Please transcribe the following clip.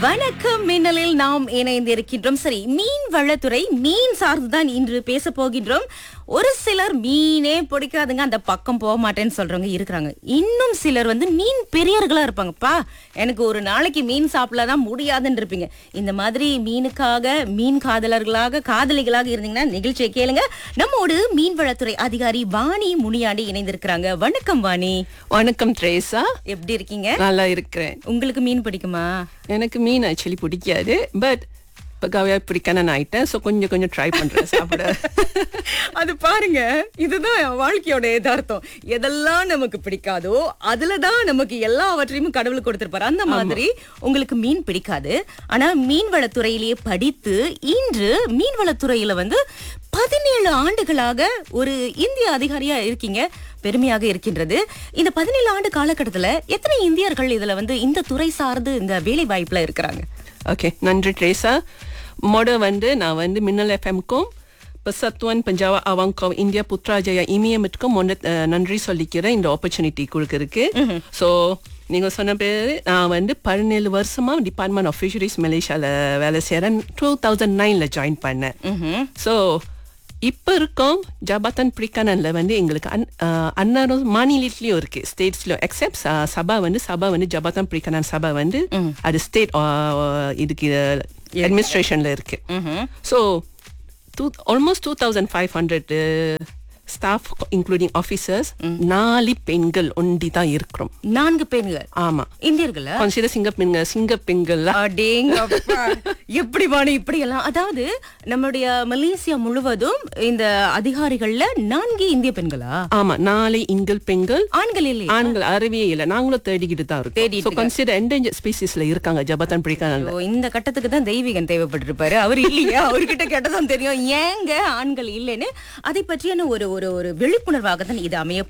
வணக்கம் மின்னலில் நாம் இணைந்திருக்கின்றோம் சரி மீன் வளத்துறை மீன் சார்ந்துதான் இன்று பேச போகின்றோம் ஒரு சிலர் மீனே பிடிக்காதுங்க அந்த பக்கம் போக மாட்டேன்னு சொல்றவங்க இருக்கிறாங்க இன்னும் சிலர் வந்து மீன் பெரியர்களா இருப்பாங்கப்பா எனக்கு ஒரு நாளைக்கு மீன் சாப்பிடலாம் முடியாதுன்னு இருப்பீங்க இந்த மாதிரி மீனுக்காக மீன் காதலர்களாக காதலிகளாக இருந்தீங்கன்னா நிகழ்ச்சியை கேளுங்க நம்மோடு மீன்வளத்துறை அதிகாரி வாணி முனியாண்டி இணைந்திருக்கிறாங்க வணக்கம் வாணி வணக்கம் ட்ரேசா எப்படி இருக்கீங்க நல்லா இருக்கிறேன் உங்களுக்கு மீன் பிடிக்குமா எனக்கு மீன் ஆக்சுவலி பிடிக்காது பட் இப்போ கவையா பிடிக்கணும்னு ஆயிட்டேன் ஸோ கொஞ்சம் கொஞ்சம் ட்ரை பண்றேன் சாப்பிட அது பாருங்க இதுதான் வாழ்க்கையோட யதார்த்தம் எதெல்லாம் நமக்கு பிடிக்காதோ அதுலதான் நமக்கு எல்லாவற்றையும் கடவுள் கொடுத்திருப்பாரு அந்த மாதிரி உங்களுக்கு மீன் பிடிக்காது ஆனா மீன்வளத்துறையிலேயே படித்து இன்று மீன்வளத்துறையில வந்து பதினேழு ஆண்டுகளாக ஒரு இந்திய அதிகாரியா இருக்கீங்க பெருமையாக இருக்கின்றது இந்த பதினேழு ஆண்டு காலகட்டத்துல எத்தனை இந்தியர்கள் இதுல வந்து இந்த துறை சார்ந்து இந்த வேலை வாய்ப்புல இருக்கிறாங்க ஓகே நன்றி ட்ரேசா மொட வந்து நான் வந்து மின்னல் எஃப்எம்க்கும் பசத்வன் பஞ்சாவா அவங்கோ இந்தியா புத்ராஜயா இமியமிற்கும் முன்ன அஹ், நன்றி சொல்லிக்கிறேன் இந்த ஆப்பர்ச்சுனிட்டி கொடுக்கறதுக்கு ஸோ நீங்க சொன்ன பேரு நான் வந்து பதினேழு வருஷமா டிபார்ட்மெண்ட் ஆஃப் ஃபிஷரிஸ் மலேசியால வேலை செய்யறேன் டூ தௌசண்ட் நைன்ல ஜாயின் பண்ணேன் ம்ஹும். ஸோ இப்போ இருக்கோம் ஜபாத்தன் பிரிக்கானல்ல வந்து எங்களுக்கு அன் அன்னாரும் மாநிலத்திலயும் இருக்கு ஸ்டேட்ஸ்லயும் எக்ஸப்ட் சபா வந்து சபா வந்து ஜபாத்தன் பிரிக்கானன் சபா வந்து அது ஸ்டேட் இதுக்கு அட்மினிஸ்ட்ரேஷன்ல இருக்கு ம்ஹும். So two almost two thousand five hundred staff including officers நாலு பெண்கள் ஒண்டி தான் இருக்கிறோம் நான்கு பெண்கள் ஆமா இந்தியர்களா கன்சிடர் சிங்க பெண்கள் சிங்க பெண்கள் அடேங்கப்பா. எப்படி வாணி இப்படி எல்லாம் அதாவது நம்மளுடைய மலேசியா முழுவதும் இந்த அதிகாரிகள்ல நான்கு இந்திய பெண்களா ஆமா நாளை இங்கள் பெண்கள் ஆண்கள் இல்லையா ஆண்கள் அறவே இல்ல நாங்களும் தேடிக்கிட்டு தான் இருக்கோம் தேடிட்டு ஸோ கன்சிடர் என்டேஞ்சர் ஸ்பீசிஸ்ல இருக்காங்க ஜபத்தான் பிடிக்கானல்ல ஓ, இந்த கட்டத்துக்கு தான் தெய்வீகன் தேவைப்பட்டிருப்பாரு அவர் இல்லையா அவர்கிட்ட கேட்டதான் தெரியும் ஏங்க ஆண்கள் இல்லைன்னு அதை பற்றியான ஒரு ஒரு ஒரு விழிப்புணர்வாக தான் இது அமைய